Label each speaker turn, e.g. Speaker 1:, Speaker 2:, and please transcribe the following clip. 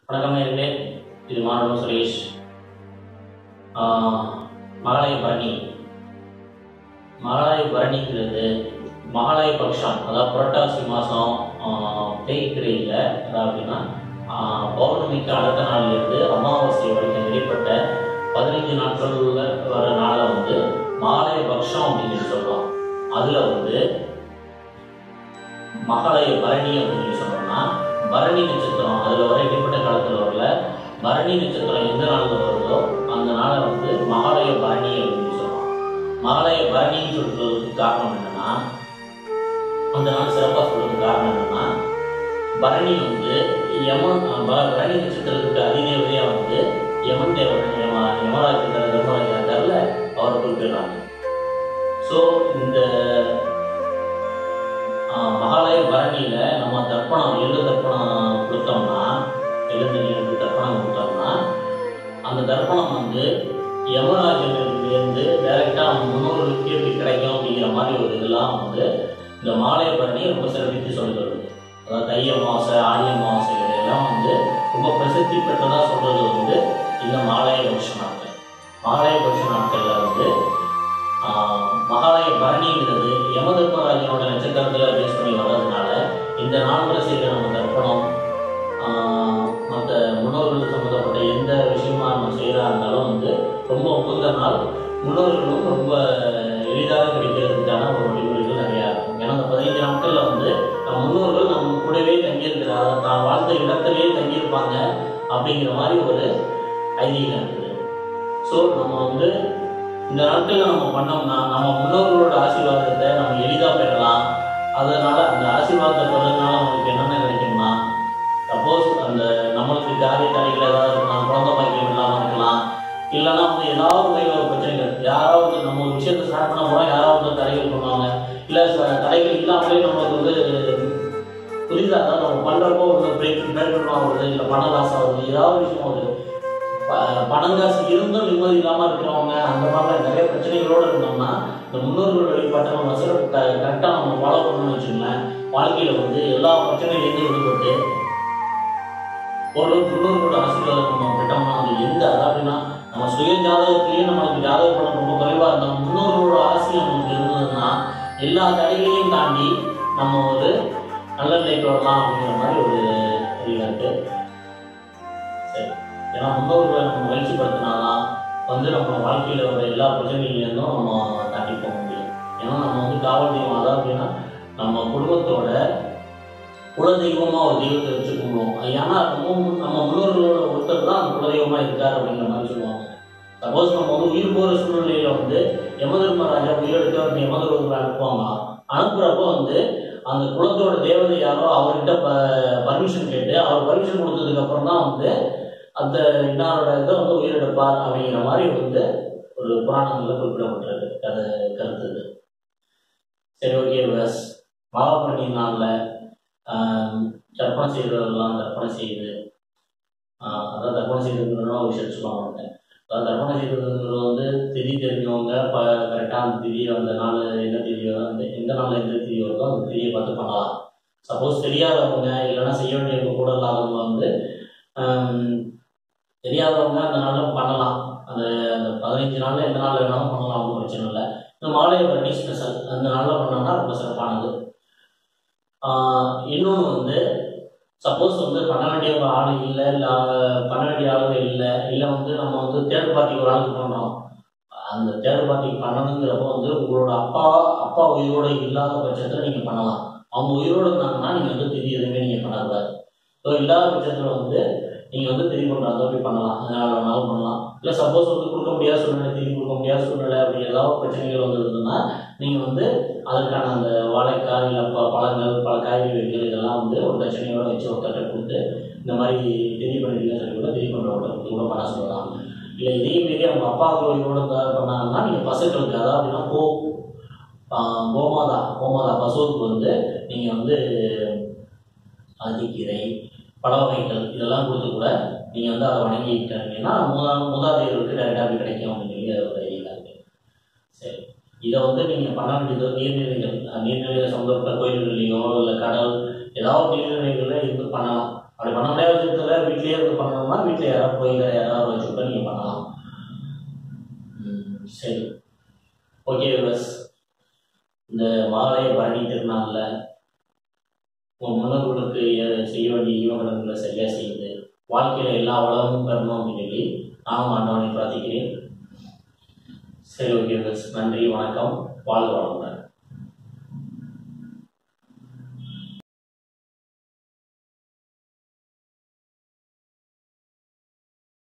Speaker 1: வணக்கம் நேர்களே இது மாணவன் சுரேஷ் ஆஹ், மகாலய பரணி மகாலய பரணிங்கிறது மகாலய பட்சம் அதாவது புரட்டாசி மாதம் தேய்க்கிறையில் அதாவது அப்படின்னா ஆஹ், பௌர்ணமிக்கு அடுத்த நாளிலிருந்து அமாவாசை வரைக்கும் இடைப்பட்ட பதினைஞ்சு நாட்களில் வர நாளை வந்து மகாலய பட்சம் அப்படின்னு சொல்லி சொல்கிறோம் அதில் வந்து மகாலய பரணி அப்படின்னு சொல்லி சொன்னோம்னா பரணி நட்சத்திரம் அதில் வர இடைப்பட்ட காலத்தில் வரல பரணி நட்சத்திரம் எந்த நாளில் வருதோ அந்த நாளை வந்து மகாலய பரணி அப்படின்னு சொல்லி சொல்றோம் மகாலய பரணின்னு சொல்றதுக்கு காரணம் என்னன்னா அந்த நாள் சிறப்பாக சொல்றதுக்கு காரணம் என்னன்னா பரணி வந்து யமன் அஹ் ப- பரணி நட்சத்திரத்துக்கு அதிதேவதையா வந்து யமன் தேவன் யம யமராஜ் தர்மராஜா இருக்கார்ல அவர் குறிப்பிடுறாங்க ஸோ இந்த ஆஹ் மகாலய பரணியில நம்ம தர்ப்பணம் எள்ளு தர்ப்பணம் கொடுத்தோம்னா எள்ளு தண்ணி எடுத்து தர்ப்பணம் கொடுத்தோம்னா அந்த தர்ப்பணம் வந்து யமராஜனிலிருந்து டைரக்டா அவங்க முன்னோர்களுக்கு எப்படி கிடைக்கும் அப்படிங்கிற மாதிரி ஒரு இதெல்லாம் வந்து இந்த மாலய பரணி ரொம்ப சிறப்பித்து சொல்லி தருது அதாவது தை அமாவாசை ஆடி அமாவாசை இதெல்லாம் வந்து ரொம்ப பிரசித்தி பெற்றதா சொல்றது வந்து இந்த மாலய பட்ச நாட்கள் மாலய பட்ச நாட்கள்ல வந்து ஆஹ் மகாலய பரணிங்கிறது யம தர்மராஜனோட நட்சத்திரத்தில் பேஸ் பண்ணி வர்றதுனால இந்த நாள்களை செய்கிற நம்ம தர்ப்பணம் மற்ற முன்னோர்கள் சம்மந்தப்பட்ட எந்த விஷயமா நம்ம செய்கிறா இருந்தாலும் வந்து ரொம்ப உகந்த நாள் முன்னோர்களும் ரொம்ப எளிதாக கிடைக்கிறதுக்கான ஒரு வழிமுறைகள் நிறையா இருக்கும் ஏன்னா அந்த பதினைஞ்சு நாட்களில் வந்து நம்ம முன்னோர்கள் நம்ம கூடவே தங்கியிருக்கிறார் தான் வாழ்ந்த இடத்திலேயே தங்கியிருப்பாங்க அப்படிங்கிற மாதிரி ஒரு ஐதீகம் இருக்குது ஸோ நம்ம வந்து இந்த நாட்களில் நம்ம பண்ணோம்னா நம்ம முன்னோர்களோட ஆசீர்வாதத்தை நம்ம எளிதாக பெறலாம் அதனால அந்த ஆசீர்வாதத்தை பெறதுனால நமக்கு என்னென்ன கிடைக்கும்னா சப்போஸ் அந்த நம்மளுக்கு காரிய தடைகள் ஏதாவது இருக்கலாம் குழந்தை பாக்கியம் இல்லாமல் இருக்கலாம் இல்லைன்னா வந்து ஏதாவது வகையில் ஒரு பிரச்சனைகள் யாராவது நம்ம ஒரு விஷயத்தை ஸ்டார்ட் பண்ண போகிறோம் யாராவது தடைகள் பண்ணுவாங்க இல்லை தடைகள் இல்லாமலே நம்மளுக்கு வந்து புரியுதா அதாவது நம்ம பண்ணுறப்போ வந்து பிரேக் பிரேக் ஆகுது இல்லை பண லாஸ் ஆகுது ஏதாவது விஷயம் ஆகுது ப- பணம் காசு இருந்தும் நிம்மதி இல்லாமல் இருக்கிறவங்க அந்த மாதிரிலாம் நிறைய பிரச்சனைகளோடு இருந்தோம்னா இந்த முன்னோர்கள் வழிபாட்டை நம்ம சிறப்பு கரெக்டாக நம்ம ஃபாலோ பண்ணணும்னு வச்சுங்களேன் வாழ்க்கையில் வந்து எல்லா பிரச்சனையிலேருந்து விடுபட்டு ஒரு முன்னோர்களோட ஆசீர்வாதம் நம்ம பெற்றோம்னா அது எந்த அதாவது அப்படின்னா நம்ம சுய ஜாதகத்திலேயே நம்மளுக்கு ஜாதக பலம் ரொம்ப குறைவாக இருந்தால் முன்னோர்களோட ஆசை நமக்கு இருந்ததுன்னா எல்லா தடைகளையும் தாண்டி நம்ம ஒரு நல்ல நிலைக்கு வரலாம் அப்படிங்கிற மாதிரி ஒரு தெரியல இருக்கு சரி ஏன்னா முன்னோர்களை நம்ம முயற்சிப்படுத்தினாதான் வந்து நம்ம வாழ்க்கையில் வர எல்லா பிரச்சனைகள்லேருந்தும் நம்ம தாண்டி போக முடியும் ஏன்னா நம்ம வந்து காவல் தெய்வம் அதான் அப்படின்னா நம்ம குடும்பத்தோட குலதெய்வமாக ஒரு தெய்வத்தை வச்சு கும்பிடுவோம் அது ஏன்னா நம்ம முன்- நம்ம முன்னோர்களோட ஒருத்தர் தான் அந்த குலதெய்வமாக இருக்கார் அப்படிங்கிற மாதிரி சொல்லுவாங்க சப்போஸ் நம்ம வந்து உயிர் போகிற சூழ்நிலையில் வந்து யமதர்மராஜா உயிரெடுக்க வந்து யமதர்மர்களை அனுப்புவாங்க அனுப்புகிறப்போ வந்து அந்த குலத்தோட தேவதை யாரோ அவர்கிட்ட ப பர்மிஷன் கேட்டு அவர் பர்மிஷன் கொடுத்ததுக்கு அப்புறம் தான் வந்து அந்த இன்னாரோட இதை வந்து உயிரிழப்பார் அப்படிங்கிற மாதிரி வந்து ஒரு புராணங்களில் குறிப்பிடப்பட்டிருக்கு அது கருத்து இது சரி ஓகே பஸ் மகாபரணி நாளில் தர்ப்பணம் செய்கிறதெல்லாம் தர்ப்பணம் செய்யுது ஆஹ் அதாவது தர்ப்பணம் செய்யறதுங்கிற ஒரு விஷயம் சொல்லுவாங்க அதாவது தர்ப்பணம் செய்யறதுங்கிறது வந்து திதி தெரிஞ்சவங்க ப கரெக்டாக அந்த திதி அந்த நாள் என்ன திதியோ அந்த எந்த நாளில் எந்த திதி வருதோ அந்த திதியை பார்த்து பண்ணலாம் சப்போஸ் தெரியாதவங்க இல்லைன்னா செய்ய வேண்டிய கூட இல்லாதவங்க வந்து ஆம், தெரியாதவங்க அந்த நாளில் பண்ணலாம் அந்த அந்த பதினஞ்சு நாளில் எந்த நாள் வேணாலும் பண்ணலாம் ஒன்றும் பிரச்சனை இல்லை இந்த மாலையை பரணி ஸ்பெஷல் அந்த நாளில் பண்ணோம்னா ரொம்ப சிறப்பானது இன்னொன்று வந்து சப்போஸ் வந்து பண்ண வேண்டிய ஒரு ஆள் இல்லை இல்லை பண்ண வேண்டிய ஆளுங்க இல்லை இல்லை வந்து நம்ம வந்து தேர்ட் பார்ட்டி ஒரு ஆளுக்கு பண்ணுறோம் அந்த தேர்ட் பார்ட்டிக்கு பண்ணணுங்கிறப்போ வந்து உங்களோட அப்பா அப்பா உயிரோடு இல்லாத பட்சத்தில் நீங்கள் பண்ணலாம் அவங்க உயிரோடு இருந்தாங்கன்னா நீங்கள் வந்து திதி எதுவுமே நீங்கள் பண்ணக்கூடாது ஸோ இல்லாத பட்சத்தில் வந்து நீங்கள் வந்து திதி பண்ணுறாங்க அப்படி பண்ணலாம் அதனால வேணாலும் பண்ணலாம் இல்லை சப்போஸ் வந்து கொடுக்க முடியாத சூழ்நிலை திதி கொடுக்க முடியாத சூழ்நிலை அப்படி ஏதாவது பிரச்சனைகள் வந்ததுன்னா நீங்கள் வந்து அதற்கான அந்த வாழைக்காய் இல்லை ப பழங்கள் பல காய்கறிகள் இதெல்லாம் வந்து ஒரு தட்சணையோட வச்சு ஒருத்தட்ட கொடுத்து இந்த மாதிரி திதி பண்ணிருக்கீங்கன்னு சொல்லி கூட திதி பண்ணுறவங்க கொடுத்து கூட பண்ண சொல்லலாம் இல்லை இதே மீறி அவங்க அப்பா கோயிலோட பண்ணாங்கன்னா நீங்கள் பசுக்களுக்கு அதாவது அப்படின்னா கோ ஆஹ் கோமாதா கோமாதா பசுவுக்கு வந்து நீங்கள் வந்து அரிக்கீரை பழ வகைகள் இதெல்லாம் கொடுத்து கூட நீங்கள் வந்து அதை வணங்கிட்டீங்கன்னா மூதா மூதாதையர்களுக்கு டேரெக்டாக அப்படி கிடைக்கும் அப்படின்னு சொல்லி ஒரு ஐடியா இருக்கு சரி இதை வந்து நீங்கள் பண்ண வேண்டியது நீர்நிலைகள் அஹ் நீர்நிலை சம்பந்தப்பட்ட கோயில்கள்லையோ இல்லை கடல் ஏதாவது நீர்நிலைகளில் இருந்து பண்ணலாம் அப்படி பண்ண முடியாத பட்சத்தில் வீட்டில் வீட்டிலேயே இருந்து பண்ணணும்னா வீட்டில் யாராவது கோயிலில் யாராவது வச்சு கூட நீங்கள் பண்ணலாம் ம், சரி ஓகே பஸ் இந்த மாலை பரணி திருநாளில் உங்கள் முன்னோர்களுக்கு எ- செய்ய வேண்டிய ஈவங்களை சரியாக செய்யுது வாழ்க்கையில் எல்லா வளமும் பெறணும் அப்படின்னு சொல்லி நானும் ஆண்டவனை பிரார்த்திக்கிறேன் சரி ஓகே பஸ் நன்றி வணக்கம் வாழ்க வளமுடன்